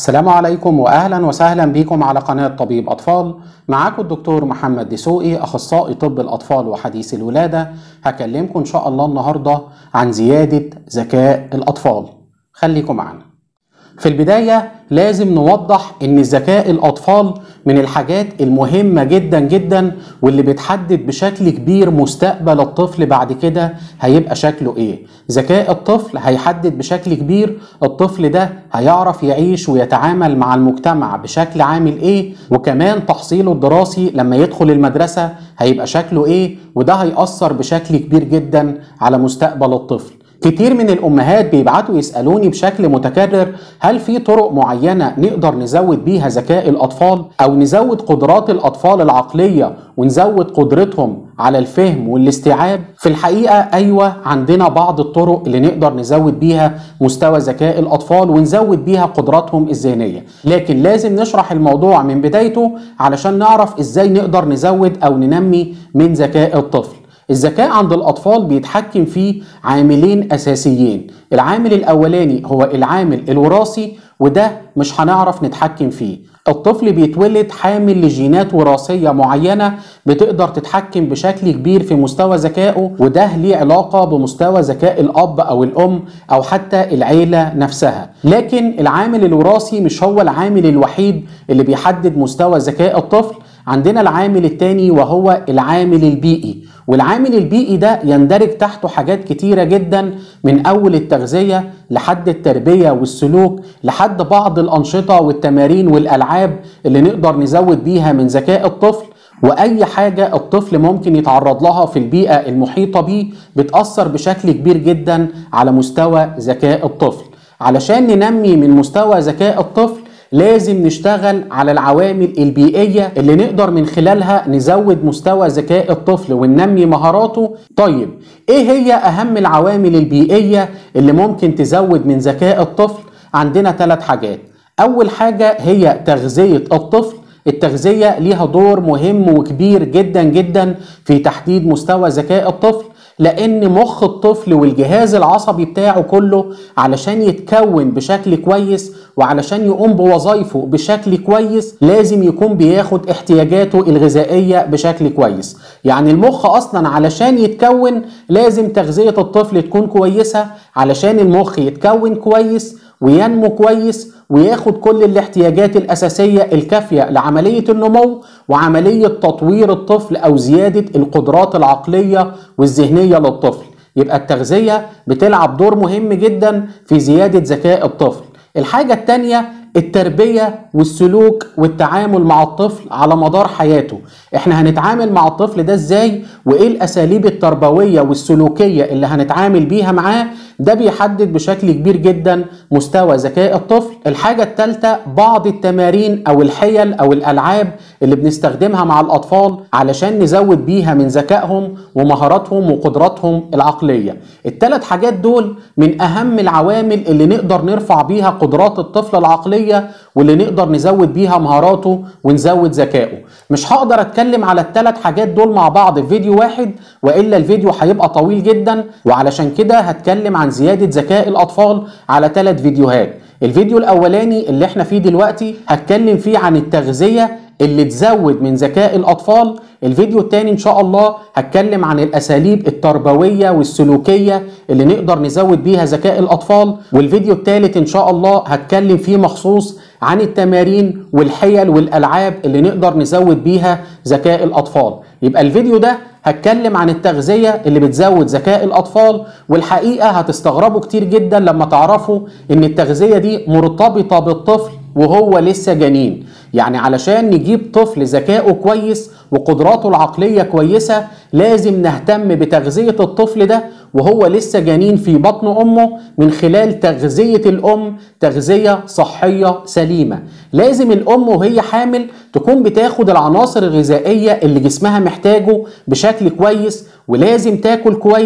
السلام عليكم واهلا وسهلا بكم على قناه طبيب اطفال معاكم الدكتور محمد دسوقي اخصائي طب الاطفال وحديث الولاده هكلمكم ان شاء الله النهارده عن زياده ذكاء الاطفال خليكم معانا في البدايه لازم نوضح ان ذكاء الاطفال من الحاجات المهمه جدا جدا واللي بتحدد بشكل كبير مستقبل الطفل بعد كده هيبقى شكله ايه ذكاء الطفل هيحدد بشكل كبير الطفل ده هيعرف يعيش ويتعامل مع المجتمع بشكل عامل ايه وكمان تحصيله الدراسي لما يدخل المدرسه هيبقى شكله ايه وده هيأثر بشكل كبير جدا على مستقبل الطفل كتير من الامهات بيبعتوا يسالوني بشكل متكرر هل في طرق معينه نقدر نزود بيها ذكاء الاطفال او نزود قدرات الاطفال العقليه ونزود قدرتهم على الفهم والاستيعاب في الحقيقه ايوه عندنا بعض الطرق اللي نقدر نزود بيها مستوى ذكاء الاطفال ونزود بيها قدراتهم الذهنيه لكن لازم نشرح الموضوع من بدايته علشان نعرف ازاي نقدر نزود او ننمي من ذكاء الطفل الذكاء عند الأطفال بيتحكم فيه عاملين أساسيين العامل الأولاني هو العامل الوراثي وده مش هنعرف نتحكم فيه الطفل بيتولد حامل لجينات وراثية معينة بتقدر تتحكم بشكل كبير في مستوى ذكائه وده ليه علاقة بمستوى ذكاء الأب أو الأم أو حتى العيلة نفسها لكن العامل الوراثي مش هو العامل الوحيد اللي بيحدد مستوى ذكاء الطفل عندنا العامل الثاني وهو العامل البيئي والعامل البيئي ده يندرج تحته حاجات كتيرة جدا من أول التغذية لحد التربية والسلوك لحد بعض الأنشطة والتمارين والألعاب اللي نقدر نزود بيها من ذكاء الطفل واي حاجه الطفل ممكن يتعرض لها في البيئه المحيطه بيه بتاثر بشكل كبير جدا على مستوى ذكاء الطفل علشان ننمي من مستوى ذكاء الطفل لازم نشتغل على العوامل البيئية اللي نقدر من خلالها نزود مستوى ذكاء الطفل وننمي مهاراته طيب ايه هي اهم العوامل البيئية اللي ممكن تزود من ذكاء الطفل عندنا ثلاث حاجات اول حاجة هي تغذية الطفل التغذية ليها دور مهم وكبير جدا جدا في تحديد مستوى ذكاء الطفل لان مخ الطفل والجهاز العصبي بتاعه كله علشان يتكون بشكل كويس وعلشان يقوم بوظائفه بشكل كويس لازم يكون بياخد احتياجاته الغذائيه بشكل كويس يعني المخ اصلا علشان يتكون لازم تغذيه الطفل تكون كويسه علشان المخ يتكون كويس وينمو كويس وياخد كل الاحتياجات الأساسية الكافية لعملية النمو وعملية تطوير الطفل أو زيادة القدرات العقلية والذهنية للطفل يبقى التغذية بتلعب دور مهم جدا في زيادة ذكاء الطفل الحاجة التانية التربية والسلوك والتعامل مع الطفل على مدار حياته احنا هنتعامل مع الطفل ده ازاي وايه الاساليب التربوية والسلوكية اللي هنتعامل بيها معاه ده بيحدد بشكل كبير جدا مستوى ذكاء الطفل الحاجة الثالثة بعض التمارين او الحيل او الالعاب اللي بنستخدمها مع الاطفال علشان نزود بيها من ذكائهم ومهاراتهم وقدراتهم العقلية الثلاث حاجات دول من اهم العوامل اللي نقدر نرفع بيها قدرات الطفل العقلية واللي نقدر نزود بيها مهاراته ونزود ذكائه مش هقدر اتكلم على الثلاث حاجات دول مع بعض في فيديو واحد والا الفيديو هيبقى طويل جدا وعلشان كده هتكلم عن زيادة ذكاء الاطفال على ثلاث فيديوهات الفيديو الاولاني اللي احنا فيه دلوقتي هتكلم فيه عن التغذية اللي تزود من ذكاء الاطفال الفيديو التاني ان شاء الله هتكلم عن الاساليب التربويه والسلوكيه اللي نقدر نزود بيها ذكاء الاطفال والفيديو التالت ان شاء الله هتكلم فيه مخصوص عن التمارين والحيل والالعاب اللي نقدر نزود بيها ذكاء الاطفال يبقى الفيديو ده هتكلم عن التغذية اللي بتزود ذكاء الأطفال والحقيقة هتستغربوا كتير جدا لما تعرفوا إن التغذية دي مرتبطة بالطفل وهو لسه جنين يعني علشان نجيب طفل ذكائه كويس وقدراته العقلية كويسة لازم نهتم بتغذية الطفل ده وهو لسه جنين في بطن أمه من خلال تغذية الأم تغذية صحية سليمة لازم الأم وهي حامل تكون بتاخد العناصر الغذائية اللي جسمها محتاجه بشكل كويس ولازم تاكل كويس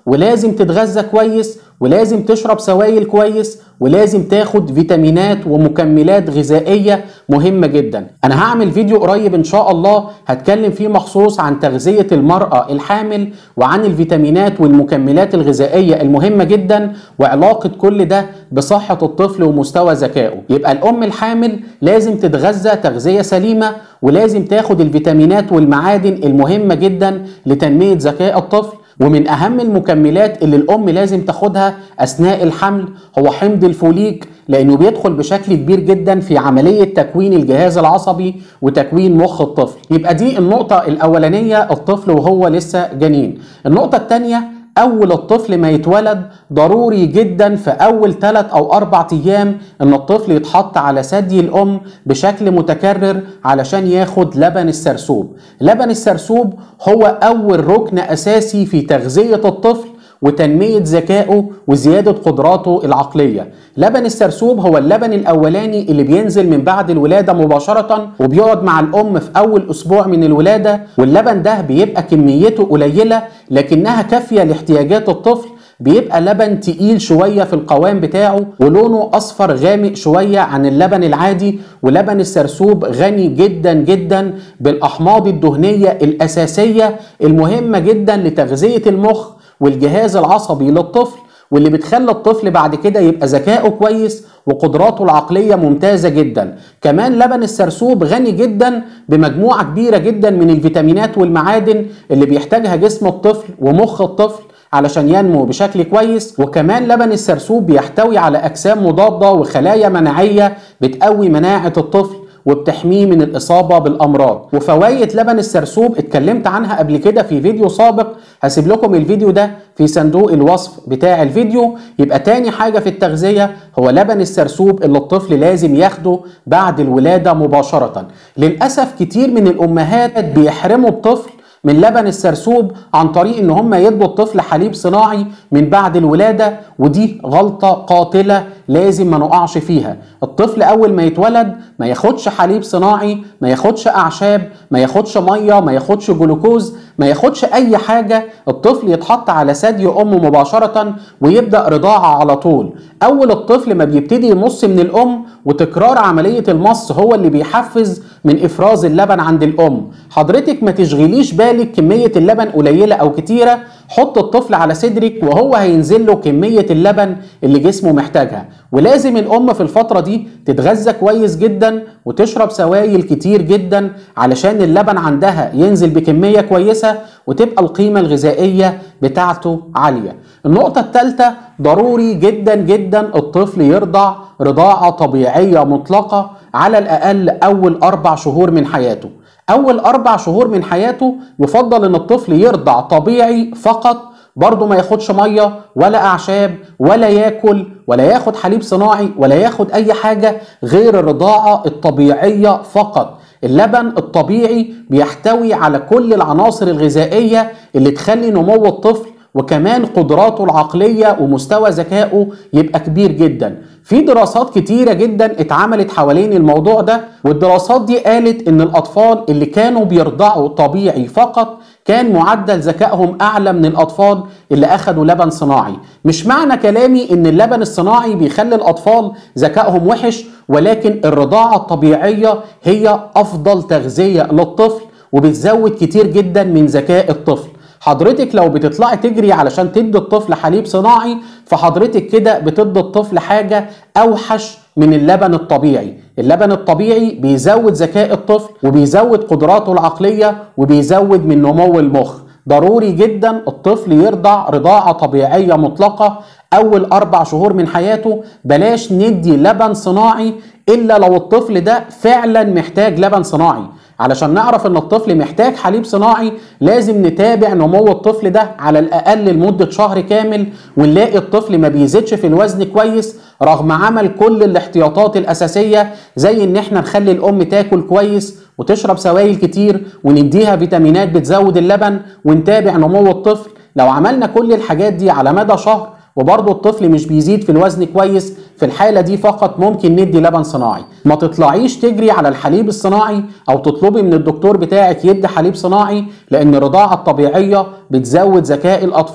ولازم تتغذى كويس ولازم تشرب سوائل كويس ولازم تاخد فيتامينات ومكملات غذائية مهمة جدا انا هعمل فيديو قريب ان شاء الله هتكلم فيه مخصوص عن تغذية المرأة الحامل وعن الفيتامينات والمكملات الغذائية المهمة جدا وعلاقة كل ده بصحة الطفل ومستوى ذكائه يبقى الام الحامل لازم تتغذى تغذية سليمة ولازم تاخد الفيتامينات والمعادن المهمة جدا لتنمية ذكاء الطفل ومن اهم المكملات اللي الام لازم تاخدها اثناء الحمل هو حمض الفوليك لانه بيدخل بشكل كبير جدا في عمليه تكوين الجهاز العصبي وتكوين مخ الطفل يبقى دي النقطه الاولانيه الطفل وهو لسه جنين النقطه الثانيه اول الطفل ما يتولد ضروري جدا في اول 3 او 4 ايام ان الطفل يتحط على ثدي الام بشكل متكرر علشان ياخد لبن السرسوب لبن السرسوب هو اول ركن اساسي في تغذيه الطفل وتنمية ذكائه وزيادة قدراته العقلية لبن السرسوب هو اللبن الأولاني اللي بينزل من بعد الولادة مباشرة وبيقعد مع الأم في أول أسبوع من الولادة واللبن ده بيبقى كميته قليلة لكنها كافية لاحتياجات الطفل بيبقى لبن تقيل شوية في القوام بتاعه ولونه أصفر غامق شوية عن اللبن العادي ولبن السرسوب غني جدا جدا بالأحماض الدهنية الأساسية المهمة جدا لتغذية المخ والجهاز العصبي للطفل واللي بتخلي الطفل بعد كده يبقى ذكائه كويس وقدراته العقلية ممتازة جدا كمان لبن السرسوب غني جدا بمجموعة كبيرة جدا من الفيتامينات والمعادن اللي بيحتاجها جسم الطفل ومخ الطفل علشان ينمو بشكل كويس وكمان لبن السرسوب بيحتوي على أجسام مضادة وخلايا مناعية بتقوي مناعة الطفل وبتحميه من الإصابة بالأمراض وفوائد لبن السرسوب اتكلمت عنها قبل كده في فيديو سابق هسيب لكم الفيديو ده في صندوق الوصف بتاع الفيديو يبقى تاني حاجة في التغذية هو لبن السرسوب اللي الطفل لازم ياخده بعد الولادة مباشرة للأسف كتير من الأمهات بيحرموا الطفل من لبن السرسوب عن طريق ان هم يدوا الطفل حليب صناعي من بعد الولاده ودي غلطه قاتله لازم ما نقعش فيها الطفل اول ما يتولد ما ياخدش حليب صناعي ما ياخدش اعشاب ما ياخدش ميه ما ياخدش جلوكوز ما ياخدش اي حاجه الطفل يتحط على ثدي امه مباشره ويبدا رضاعه على طول اول الطفل ما بيبتدي يمص من الام وتكرار عمليه المص هو اللي بيحفز من افراز اللبن عند الام حضرتك ما تشغليش بالك كميه اللبن قليله او كتيره حط الطفل على صدرك وهو هينزل له كميه اللبن اللي جسمه محتاجها ولازم الام في الفتره دي تتغذى كويس جدا وتشرب سوائل كتير جدا علشان اللبن عندها ينزل بكميه كويسه وتبقى القيمه الغذائيه بتاعته عاليه النقطه الثالثه ضروري جدا جدا الطفل يرضع رضاعه طبيعيه مطلقه على الاقل اول اربع شهور من حياته اول اربع شهور من حياته يفضل ان الطفل يرضع طبيعي فقط برضه ما ياخدش ميه ولا اعشاب ولا ياكل ولا ياخد حليب صناعي ولا ياخد اي حاجه غير الرضاعه الطبيعيه فقط اللبن الطبيعي بيحتوي على كل العناصر الغذائيه اللي تخلي نمو الطفل وكمان قدراته العقليه ومستوى ذكائه يبقى كبير جدا في دراسات كتيرة جدا اتعملت حوالين الموضوع ده والدراسات دي قالت ان الاطفال اللي كانوا بيرضعوا طبيعي فقط كان معدل ذكائهم اعلى من الاطفال اللي اخدوا لبن صناعي مش معنى كلامي ان اللبن الصناعي بيخلي الاطفال ذكائهم وحش ولكن الرضاعة الطبيعية هي افضل تغذية للطفل وبتزود كتير جدا من ذكاء الطفل حضرتك لو بتطلعي تجري علشان تدي الطفل حليب صناعي فحضرتك كده بتدي الطفل حاجة أوحش من اللبن الطبيعي اللبن الطبيعي بيزود ذكاء الطفل وبيزود قدراته العقلية وبيزود من نمو المخ ضروري جدا الطفل يرضع رضاعة طبيعية مطلقة أول أربع شهور من حياته بلاش ندي لبن صناعي إلا لو الطفل ده فعلا محتاج لبن صناعي علشان نعرف ان الطفل محتاج حليب صناعي لازم نتابع نمو الطفل ده على الاقل لمده شهر كامل ونلاقي الطفل ما بيزيدش في الوزن كويس رغم عمل كل الاحتياطات الاساسيه زي ان احنا نخلي الام تاكل كويس وتشرب سوائل كتير ونديها فيتامينات بتزود اللبن ونتابع نمو الطفل لو عملنا كل الحاجات دي على مدى شهر وبرضه الطفل مش بيزيد في الوزن كويس في الحالة دي فقط ممكن ندي لبن صناعي ما تطلعيش تجري على الحليب الصناعي او تطلبي من الدكتور بتاعك يدي حليب صناعي لان الرضاعة الطبيعية بتزود ذكاء الاطفال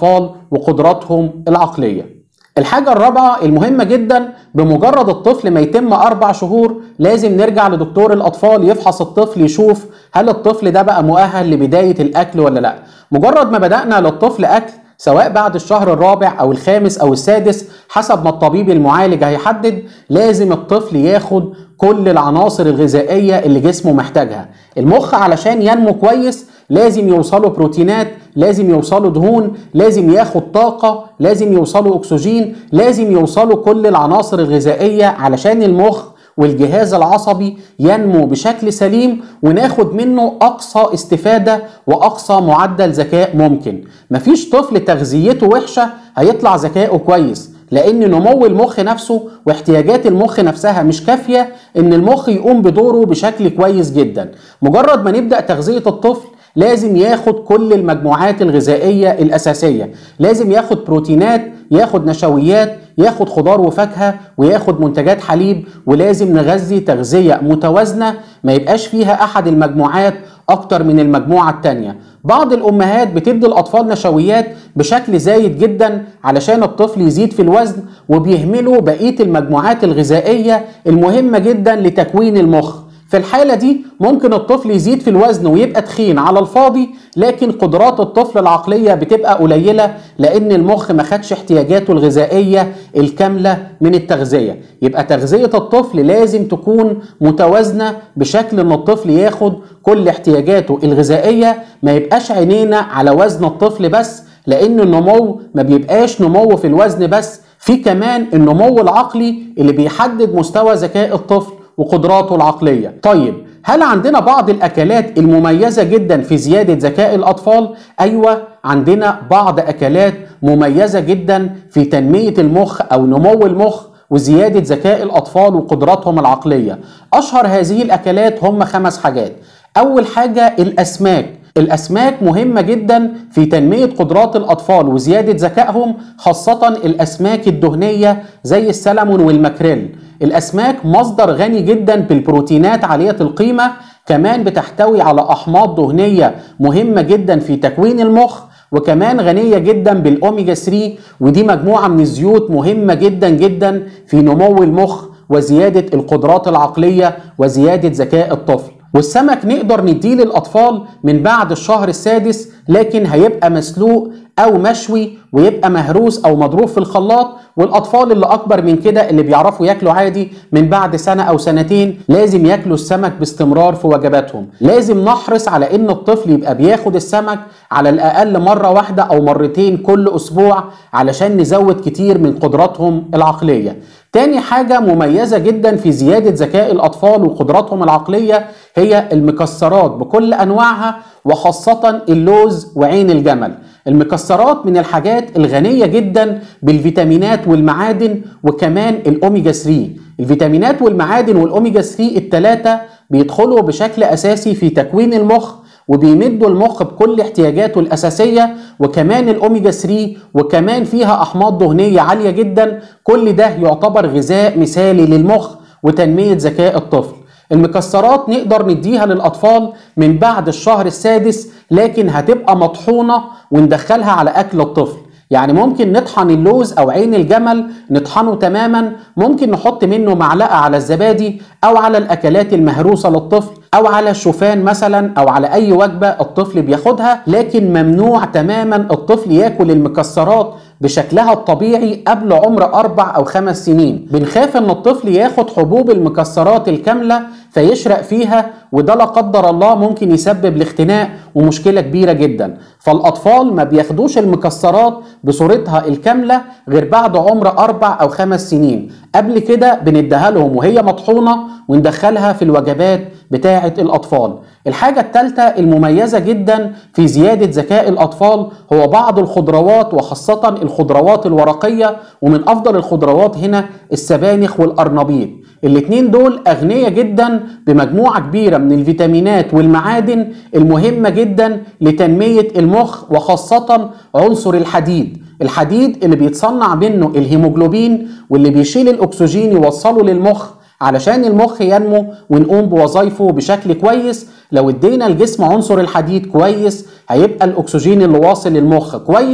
وقدراتهم العقليه الحاجة الرابعة المهمة جدا بمجرد الطفل ما يتم أربع شهور لازم نرجع لدكتور الأطفال يفحص الطفل يشوف هل الطفل ده بقى مؤهل لبداية الأكل ولا لأ مجرد ما بدأنا للطفل أكل سواء بعد الشهر الرابع أو الخامس أو السادس حسب ما الطبيب المعالج هيحدد لازم الطفل ياخد كل العناصر الغذائية اللي جسمه محتاجها المخ علشان ينمو كويس لازم يوصله بروتينات لازم يوصله دهون لازم ياخد طاقة لازم يوصله أكسجين لازم يوصله كل العناصر الغذائية علشان المخ والجهاز العصبي ينمو بشكل سليم وناخد منه أقصى استفادة وأقصى معدل ذكاء ممكن مفيش طفل تغذيته وحشة هيطلع ذكائه كويس لان نمو المخ نفسه واحتياجات المخ نفسها مش كافيه ان المخ يقوم بدوره بشكل كويس جدا مجرد ما نبدا تغذيه الطفل لازم ياخد كل المجموعات الغذائيه الاساسيه لازم ياخد بروتينات ياخد نشويات ياخد خضار وفاكهه وياخد منتجات حليب ولازم نغذي تغذيه متوازنه ما يبقاش فيها احد المجموعات اكتر من المجموعه التانيه بعض الامهات بتدي الاطفال نشويات بشكل زايد جدا علشان الطفل يزيد في الوزن وبيهملوا بقيه المجموعات الغذائيه المهمه جدا لتكوين المخ في الحالة دي ممكن الطفل يزيد في الوزن ويبقى تخين على الفاضي لكن قدرات الطفل العقلية بتبقى قليلة لأن المخ ما خدش احتياجاته الغذائية الكاملة من التغذية يبقى تغذية الطفل لازم تكون متوازنة بشكل أن الطفل ياخد كل احتياجاته الغذائية ما يبقاش عينينا على وزن الطفل بس لأن النمو ما بيبقاش نمو في الوزن بس في كمان النمو العقلي اللي بيحدد مستوى ذكاء الطفل وقدراته العقلية طيب هل عندنا بعض الأكلات المميزة جدا في زيادة ذكاء الأطفال؟ أيوة عندنا بعض أكلات مميزة جدا في تنمية المخ أو نمو المخ وزيادة ذكاء الأطفال وقدراتهم العقلية أشهر هذه الأكلات هم خمس حاجات أول حاجة الأسماك الأسماك مهمة جدا في تنمية قدرات الأطفال وزيادة ذكائهم خاصة الأسماك الدهنية زي السلمون والماكريل الأسماك مصدر غني جدا بالبروتينات عالية القيمة كمان بتحتوي على أحماض دهنية مهمة جدا في تكوين المخ وكمان غنية جدا بالأوميجا 3 ودي مجموعة من الزيوت مهمة جدا جدا في نمو المخ وزيادة القدرات العقلية وزيادة ذكاء الطفل والسمك نقدر نديه للأطفال من بعد الشهر السادس لكن هيبقى مسلوق أو مشوي ويبقى مهروس أو مضروب في الخلاط والأطفال اللي أكبر من كده اللي بيعرفوا ياكلوا عادي من بعد سنة أو سنتين لازم ياكلوا السمك باستمرار في وجباتهم لازم نحرص على إن الطفل يبقى بياخد السمك على الأقل مرة واحدة أو مرتين كل أسبوع علشان نزود كتير من قدراتهم العقلية تاني حاجة مميزة جدا في زيادة ذكاء الأطفال وقدراتهم العقلية هي المكسرات بكل أنواعها وخاصة اللوز وعين الجمل المكسرات من الحاجات الغنية جدا بالفيتامينات والمعادن وكمان الأوميجا 3 الفيتامينات والمعادن والأوميجا 3 التلاتة بيدخلوا بشكل أساسي في تكوين المخ وبيمدوا المخ بكل احتياجاته الأساسية وكمان الأوميجا 3 وكمان فيها أحماض دهنية عالية جدا كل ده يعتبر غذاء مثالي للمخ وتنمية ذكاء الطفل المكسرات نقدر نديها للأطفال من بعد الشهر السادس لكن هتبقى مطحونة وندخلها على أكل الطفل يعني ممكن نطحن اللوز او عين الجمل نطحنه تماما ممكن نحط منه معلقه على الزبادي او على الاكلات المهروسه للطفل او على الشوفان مثلا او على اي وجبه الطفل بياخدها لكن ممنوع تماما الطفل ياكل المكسرات بشكلها الطبيعي قبل عمر أربع أو خمس سنين بنخاف إن الطفل ياخد حبوب المكسرات الكاملة فيشرق فيها وده لا قدر الله ممكن يسبب الاختناق ومشكلة كبيرة جدا فالأطفال ما بياخدوش المكسرات بصورتها الكاملة غير بعد عمر أربع أو خمس سنين قبل كده بنديها لهم وهي مطحونة وندخلها في الوجبات بتاعة الأطفال الحاجة الثالثة المميزة جدا في زيادة ذكاء الأطفال هو بعض الخضروات وخاصة الخضروات الورقية ومن أفضل الخضروات هنا السبانخ والأرنبيط الاتنين دول أغنية جدا بمجموعة كبيرة من الفيتامينات والمعادن المهمة جدا لتنمية المخ وخاصة عنصر الحديد الحديد اللي بيتصنع منه الهيموجلوبين واللي بيشيل الأكسجين يوصله للمخ علشان المخ ينمو ونقوم بوظائفه بشكل كويس لو ادينا الجسم عنصر الحديد كويس هيبقى الاكسجين اللي واصل للمخ كويس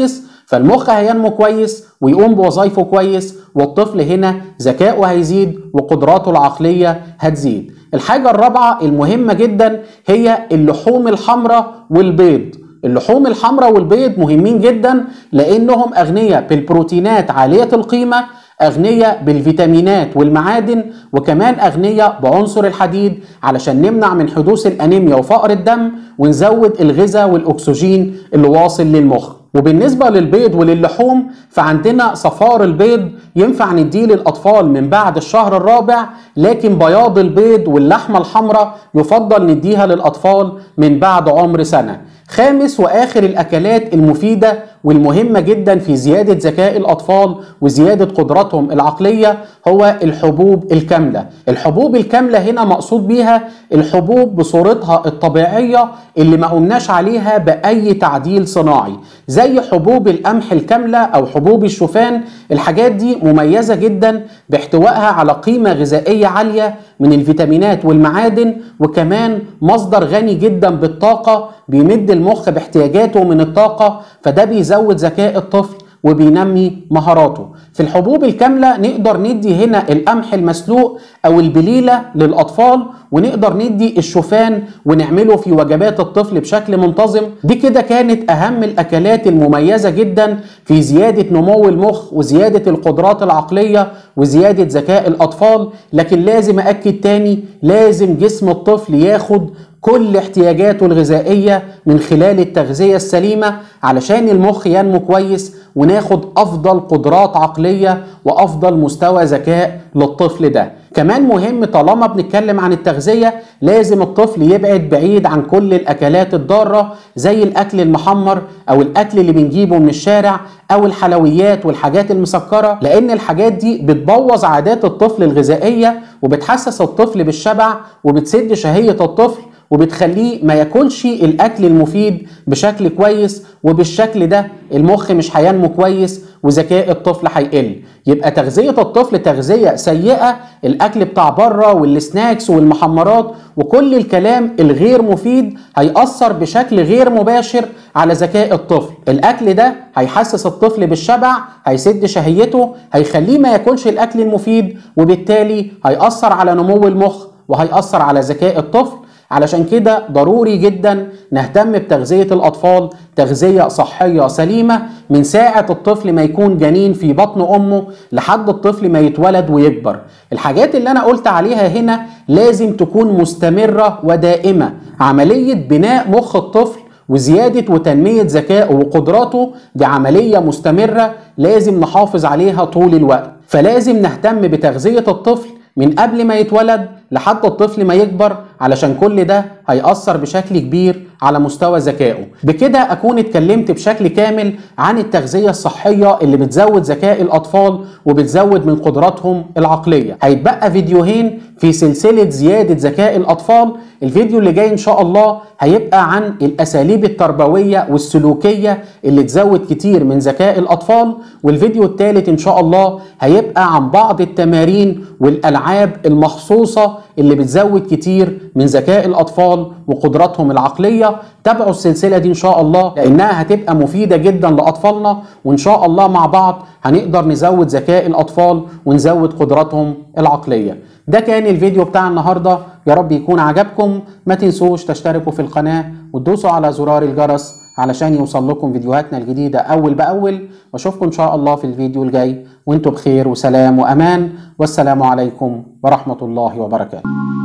فالمخ هينمو كويس ويقوم بوظائفه كويس والطفل هنا ذكائه هيزيد وقدراته العقلية هتزيد الحاجة الرابعة المهمة جدا هي اللحوم الحمراء والبيض اللحوم الحمراء والبيض مهمين جدا لانهم اغنياء بالبروتينات عاليه القيمه اغنياء بالفيتامينات والمعادن وكمان اغنياء بعنصر الحديد علشان نمنع من حدوث الانيميا وفقر الدم ونزود الغذاء والاكسجين اللي واصل للمخ وبالنسبة للبيض وللحوم فعندنا صفار البيض ينفع نديه للأطفال من بعد الشهر الرابع لكن بياض البيض واللحمة الحمراء يفضل نديها للأطفال من بعد عمر سنة خامس واخر الاكلات المفيده والمهمه جدا في زياده ذكاء الاطفال وزياده قدراتهم العقليه هو الحبوب الكامله الحبوب الكامله هنا مقصود بيها الحبوب بصورتها الطبيعيه اللي ما قمناش عليها باي تعديل صناعي زي حبوب القمح الكامله او حبوب الشوفان الحاجات دي مميزه جدا باحتوائها على قيمه غذائيه عاليه من الفيتامينات والمعادن وكمان مصدر غني جدا بالطاقه بيمد المخ باحتياجاته من الطاقه فده بيزود ذكاء الطفل وبينمي مهاراته في الحبوب الكاملة نقدر ندي هنا القمح المسلوق أو البليلة للأطفال ونقدر ندي الشوفان ونعمله في وجبات الطفل بشكل منتظم دي كده كانت أهم الأكلات المميزة جدا في زيادة نمو المخ وزيادة القدرات العقلية وزيادة ذكاء الأطفال لكن لازم أكد تاني لازم جسم الطفل ياخد كل احتياجاته الغذائية من خلال التغذية السليمة علشان المخ ينمو كويس وناخد أفضل قدرات عقلية وأفضل مستوى ذكاء للطفل ده كمان مهم طالما بنتكلم عن التغذية لازم الطفل يبعد بعيد عن كل الأكلات الضارة زي الأكل المحمر أو الأكل اللي بنجيبه من الشارع أو الحلويات والحاجات المسكرة لأن الحاجات دي بتبوظ عادات الطفل الغذائية وبتحسس الطفل بالشبع وبتسد شهية الطفل وبتخليه ما ياكلش الاكل المفيد بشكل كويس وبالشكل ده المخ مش هينمو كويس وذكاء الطفل هيقل يبقى تغذية الطفل تغذية سيئة الأكل بتاع بره والسناكس والمحمرات وكل الكلام الغير مفيد هيأثر بشكل غير مباشر على ذكاء الطفل الأكل ده هيحسس الطفل بالشبع هيسد شهيته هيخليه ما ياكلش الأكل المفيد وبالتالي هيأثر على نمو المخ وهيأثر على ذكاء الطفل علشان كده ضروري جدا نهتم بتغذية الأطفال تغذية صحية سليمة من ساعة الطفل ما يكون جنين في بطن أمه لحد الطفل ما يتولد ويكبر الحاجات اللي أنا قلت عليها هنا لازم تكون مستمرة ودائمة عملية بناء مخ الطفل وزيادة وتنمية ذكائه وقدراته دي عملية مستمرة لازم نحافظ عليها طول الوقت فلازم نهتم بتغذية الطفل من قبل ما يتولد لحد الطفل ما يكبر علشان كل ده هيأثر بشكل كبير على مستوى ذكائه بكده أكون اتكلمت بشكل كامل عن التغذية الصحية اللي بتزود ذكاء الأطفال وبتزود من قدراتهم العقلية هيتبقى فيديوهين في سلسلة زيادة ذكاء الأطفال الفيديو اللي جاي إن شاء الله هيبقى عن الأساليب التربوية والسلوكية اللي تزود كتير من ذكاء الأطفال والفيديو الثالث إن شاء الله هيبقى عن بعض التمارين والألعاب المخصوصة اللي بتزود كتير من ذكاء الأطفال وقدراتهم العقلية تابعوا السلسلة دي إن شاء الله لأنها هتبقى مفيدة جدا لأطفالنا وإن شاء الله مع بعض هنقدر نزود ذكاء الأطفال ونزود قدراتهم العقلية ده كان الفيديو بتاع النهاردة يا رب يكون عجبكم ما تنسوش تشتركوا في القناة وتدوسوا على زرار الجرس علشان يوصل لكم فيديوهاتنا الجديدة أول بأول وأشوفكم إن شاء الله في الفيديو الجاي وانتم بخير وسلام وأمان والسلام عليكم ورحمة الله وبركاته